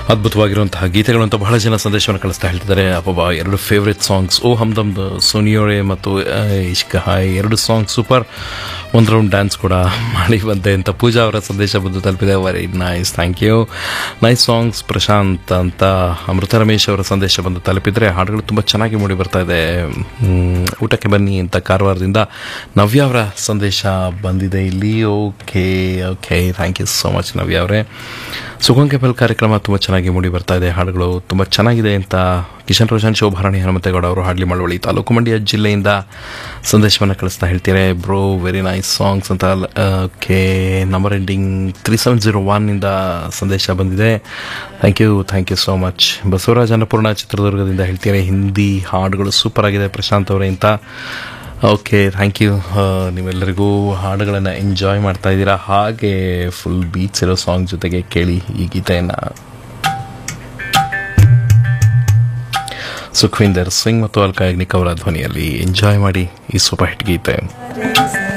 ಅದ್ಭುತವಾಗಿರುವಂತಹ ಗೀತೆಗಳು ಅಂತ ಬಹಳ ಜನ ಸಂದೇಶವನ್ನು ಕಳಿಸ್ತಾ ಹೇಳ್ತಿದ್ದಾರೆ ಅಬ್ಬಬ್ಬಾ ಎರಡು ಫೇವ್ರೆಟ್ ಸಾಂಗ್ಸ್ ಓ ಹಮ್ದಮ್ದು ಸೋನಿಯೋರೆ ಮತ್ತು ಆ, ಇಷ್ಕ ಹಾಯ್ ಎರಡು ಸಾಂಗ್ ಸೂಪರ್ ಒಂದು ರೌಂಡ್ ಡ್ಯಾನ್ಸ್ ಕೂಡ ಮಾಡಿ ಬಂದೆ ಅಂತ ಪೂಜಾ ಅವರ ಸಂದೇಶ ಬಂದು ತಲುಪಿದೆ very nice thank you nice songs Prashanth ಅಂತ ಅಮೃತ ರಮೇಶ್ ಅವರ ಸಂದೇಶ ಬಂದು ತಲುಪಿದರೆ ಹಾಡುಗಳು ತುಂಬ ಚೆನ್ನಾಗಿ ಮೂಡಿ ಬರ್ತಾ ಇದೆ ಹ್ಮ್, ಊಟಕ್ಕೆ ಬನ್ನಿ ಅಂತ ಕಾರವಾರದಿಂದ ನವ್ಯ ಅವರ ಸಂದೇಶ ಬಂದಿದೆ ಇಲ್ಲಿ okay okay thank you so much Navya ಅವರೇ ಸುಗಂಗೆ ಬಲ್ ಕಾರ್ಯಕ್ರಮ ತುಂಬ ಚೆನ್ನಾಗಿ ಮೂಡಿ ಬರ್ತಾ ಇದೆ ಹಾಡುಗಳು ತುಂಬ ಚೆನ್ನಾಗಿದೆ ಅಂತ ಕಿಶನ್ ರೋಷನ್ ಶೋಭಾರಾಣಿ ಹನುಮಂತೇಗೌಡ ಅವರು ಹಾಡ್ಲಿ ಮಳವಳ್ಳಿ ತಾಲೂಕು ಮಂಡ್ಯ ಜಿಲ್ಲೆಯಿಂದ ಸಂದೇಶವನ್ನು ಕಳಿಸ್ತಾ ಹೇಳ್ತಾರೆ ಬ್ರೋ ವೆರಿ ನೈಸ್ ಸಾಂಗ್ಸ್ ಅಂತ okay number ending three seven zero ಒನ್ನಿಂದ ಸಂದೇಶ ಬಂದಿದೆ thank you thank you so much Basavaraja Annapoorna ಚಿತ್ರದುರ್ಗದಿಂದ ಹೇಳ್ತಾರೆ ಹಿಂದಿ ಹಾಡುಗಳು ಸೂಪರ್ ಆಗಿದೆ ಪ್ರಶಾಂತ್ ಅವರೇ ಅಂತ ಓಕೆ ಥ್ಯಾಂಕ್ ಯು ನೀವೆಲ್ಲರಿಗೂ ಹಾಡುಗಳನ್ನು ಎಂಜಾಯ್ ಮಾಡ್ತಾ ಇದ್ದೀರಾ ಹಾಗೆ ಫುಲ್ ಬೀಟ್ಸ್ ಇರೋ ಸಾಂಗ್ ಜೊತೆಗೆ ಕೇಳಿ ಈ ಗೀತೆಯನ್ನು ಸುಖವಿಂದರ್ ಸಿಂಗ್ ಮತ್ತು ಅಲ್ಕಾ ಯಾಗ್ನಿಕ್ ಅವರ ಧ್ವನಿಯಲ್ಲಿ ಎಂಜಾಯ್ ಮಾಡಿ ಈ ಸೂಪರ್ ಹಿಟ್ ಗೀತೆ Raise